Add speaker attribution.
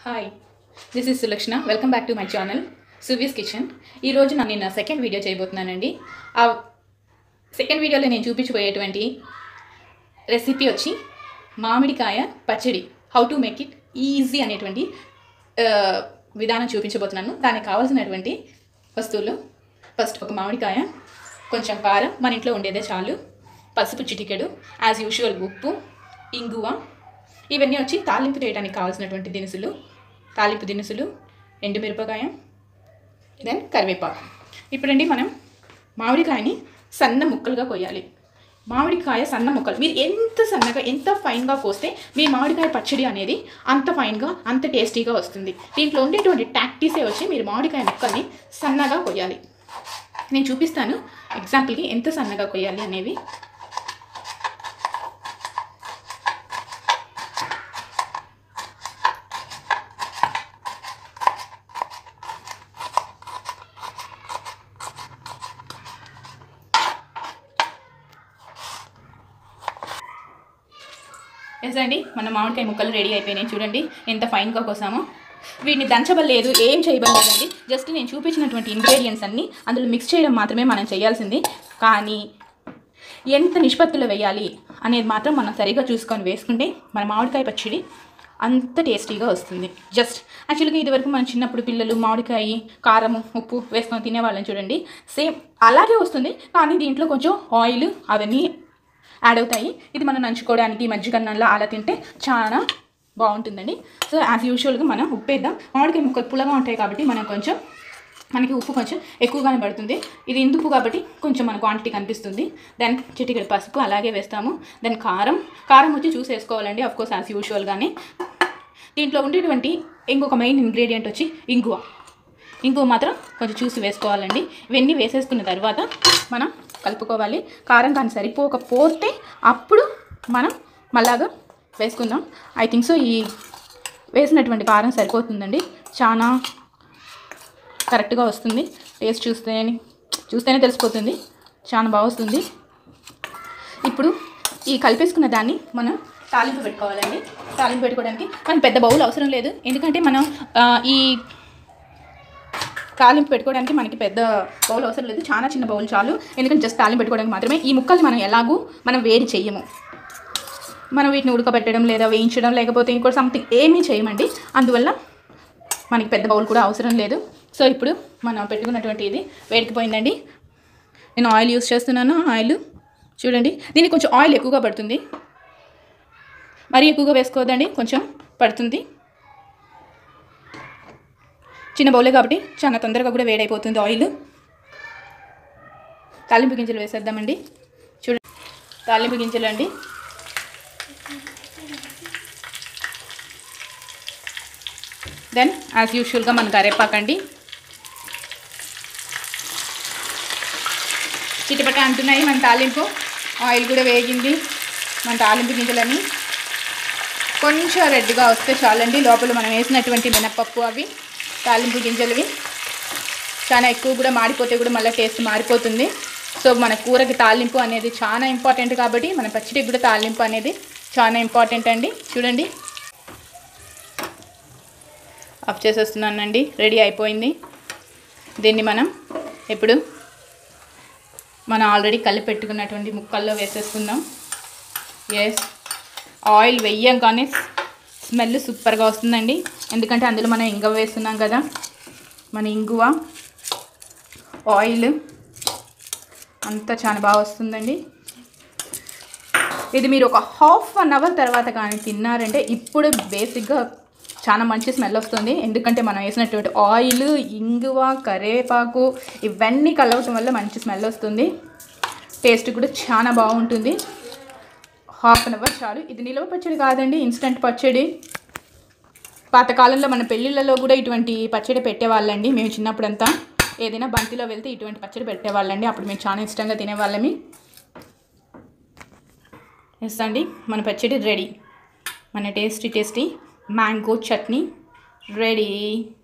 Speaker 1: hi this is Sulakshana welcome back to my channel Suvi's kitchen ఈరోజు నేను నా సెకండ్ వీడియో చేయబోతున్నానండి ఆ సెకండ్ వీడియోలో నేను చూపించబోయేటువంటి రెసిపీ వచ్చి మామిడికాయ పచ్చడి how to make it easy అనేటువంటి ఆ, విధానం చూపించబోతున్నాను దానికి కావాల్సినటువంటి వస్తువులు ఫస్ట్ ఒక మామిడికాయ కొంచెం కారం మన ఇంట్లో ఉండేదే చాలు పసుపు చిటికెడు యాజ్ యూజువల్ ఉప్పు ఇంగువ ఇవన్నీ వచ్చి తాలింపు చేయడానికి కావాల్సినటువంటి దినుసులు తాలింపు దినుసులు ఎండుమిరపకాయ దెన్ కరివేపాకు ఇప్పుడండి మనం మామిడికాయని సన్న ముక్కలుగా కొయ్యాలి మామిడికాయ సన్న ముక్కలు మీరు ఎంత సన్నగా ఎంత ఫైన్గా కోస్తే మీ మామిడికాయ పచ్చడి అనేది అంత ఫైన్గా అంత టేస్టీగా వస్తుంది దీంట్లో ఉండేటువంటి టాక్టీసే వచ్చి మీరు మామిడికాయ ముక్కల్ని సన్నగా కొయ్యాలి నేను చూపిస్తాను ఎగ్జాంపుల్కి ఎంత సన్నగా కొయ్యాలి అనేవి ఎస్ అండి మన మామిడికాయ ముక్కలు రెడీ అయిపోయినాయి చూడండి ఎంత ఫైన్గా కోసామో వీటిని దంచబలేదు ఏం చేయబడలేదండి జస్ట్ నేను చూపించినటువంటి ఇంగ్రీడియంట్స్ అన్నీ అందులో మిక్స్ చేయడం మాత్రమే మనం చేయాల్సింది కానీ ఎంత నిష్పత్తిలో వేయాలి అనేది మాత్రం మనం సరిగా చూసుకొని వేసుకుంటే మన మామిడికాయ పచ్చడి అంత టేస్టీగా వస్తుంది జస్ట్ యాక్చువల్గా ఇదివరకు మన చిన్నప్పుడు పిల్లలు మామిడికాయ కారం ఉప్పు వేసుకొని తినేవాళ్ళని చూడండి సేమ్ అలాగే వస్తుంది కానీ దీంట్లో కొంచెం ఆయిల్ అవన్నీ యాడ్ అవుతాయి ఇది మనం నంచుకోవడానికి మజ్జిగన్నంలో అలా తింటే చాలా బాగుంటుందండి సో యాజ్ యూజువల్గా మనం ఉప్పు వేద్దాం మామిడికాయ ముక్కలు పుల్లగా ఉంటాయి కాబట్టి మనం కొంచెం మనకి ఉప్పు కొంచెం ఎక్కువగానే పడుతుంది ఇది ఇందుపు కాబట్టి కొంచెం మన క్వాంటిటీ కనిపిస్తుంది దెన్ చిటికెడు పసుపు అలాగే వేస్తాము దెన్ కారం కారం వచ్చి చూసి వేసుకోవాలండి అఫ్ కోర్స్ యాజ్ యూజువల్గానే దీంట్లో ఉండేటువంటి ఇంకొక మెయిన్ ఇంగ్రీడియంట్ వచ్చి ఇంగువ ఇంగువ మాత్రం కొంచెం చూసి వేసుకోవాలండి ఇవన్నీ వేసేసుకున్న తర్వాత మనం కలుపుకోవాలి కారం కానీ సరిపోకపోతే అప్పుడు మనం మళ్ళాగా వేసుకుందాం ఐ థింక్ సో ఈ వేసినటువంటి కారం సరిపోతుందండి చాలా కరెక్ట్గా వస్తుంది టేస్ట్ చూస్తేనే చూస్తేనే తెలిసిపోతుంది చాలా బాగా వస్తుంది ఇప్పుడు ఈ కలిపేసుకున్న దాన్ని మనం తాలింపు పెట్టుకోవాలండి తాలింపు పెట్టుకోవడానికి కానీ పెద్ద బౌల్ అవసరం లేదు ఎందుకంటే మనం ఆ, ఈ తాలింపు పెట్టుకోవడానికి మనకి పెద్ద బౌల్ అవసరం లేదు చాలా చిన్న బౌల్ చాలు ఎందుకంటే జస్ట్ తాలింపు పెట్టుకోవడానికి మాత్రమే ఈ ముక్కల్ని మనం ఎలాగూ మనం వేడి చెయ్యము మనం వీటిని ఉడకబెట్టడం లేదా వేయించడం లేకపోతే ఇంకోటి సంథింగ్ ఏమీ చేయమండి అందువల్ల మనకి పెద్ద బౌల్ కూడా అవసరం లేదు సో ఇప్పుడు మనం పెట్టుకున్నటువంటి ఇది వేడికిపోయిందండి నేను ఆయిల్ యూస్ చేస్తున్నాను ఆయిల్ చూడండి దీనికి కొంచెం ఆయిల్ ఎక్కువగా పడుతుంది మరీ ఎక్కువగా వేసుకోవద్దండి కొంచెం పడుతుంది చిన్న బౌలే కాబట్టి చాలా తొందరగా కూడా వేడైపోతుంది ఆయిల్ తాలింపు గింజలు వేసేద్దామండి చూడండి తాలింపు గింజలు అండి దెన్ యాజ్ యూజువల్గా మన కరేపాకండి చిటిపట అంటున్నాయి మన తాలింపు ఆయిల్ కూడా వేగింది మన తాలింపు గింజలని కొంచెం రెడ్గా వస్తే చాలండి లోపల మనం వేసినటువంటి మినప్పప్పు అవి తాలింపు గింజలవి చాలా ఎక్కువ కూడా మాడిపోతే కూడా మళ్ళీ టేస్ట్ మారిపోతుంది సో మన కూరకి తాలింపు అనేది చాలా ఇంపార్టెంట్ కాబట్టి మన పచ్చడికి కూడా తాలింపు అనేది చాలా ఇంపార్టెంట్ అండి చూడండి ఆఫ్ చేసేస్తున్నానండి రెడీ అయిపోయింది దీన్ని మనం ఇప్పుడు మనం ఆల్రెడీ కలిపి పెట్టుకున్నటువంటి ముక్కల్లో వేసేసుకుందాం ఎస్ ఆయిల్ వెయ్యంగానే స్మెల్ సూపర్గా వస్తుందండి ఎందుకంటే అందులో మనం ఇంగువ వేస్తున్నాం కదా మన ఇంగువ ఆయిల్ అంతా చాలా బాగా వస్తుందండి ఇది మీరు ఒక హాఫ్ అన్ అవర్ తర్వాత కానీ తిన్నారంటే ఇప్పుడు బేసిక్గా చాలా మంచి స్మెల్ వస్తుంది ఎందుకంటే మనం వేసినటువంటి ఆయిల్ ఇంగువ కరివేపాకు ఇవన్నీ కలవటం వల్ల మంచి స్మెల్ వస్తుంది టేస్ట్ కూడా చాలా బాగుంటుంది హాఫ్ అన్ అవర్ చాలు ఇది నిలవ పచ్చడి కాదండి ఇన్స్టంట్ పచ్చడి పాతకాలంలో మన పెళ్ళిళ్ళలో కూడా ఇటువంటి పచ్చడి పెట్టేవాళ్ళండి మేము చిన్నప్పుడంతా ఏదైనా బంతిలో వెళ్తే ఇటువంటి పచ్చడి పెట్టేవాళ్ళండి అప్పుడు మేము చాలా ఇష్టంగా తినేవాళ్ళమి ఎస్ అండి మన పచ్చడి రెడీ మన tasty tasty mango chutney ready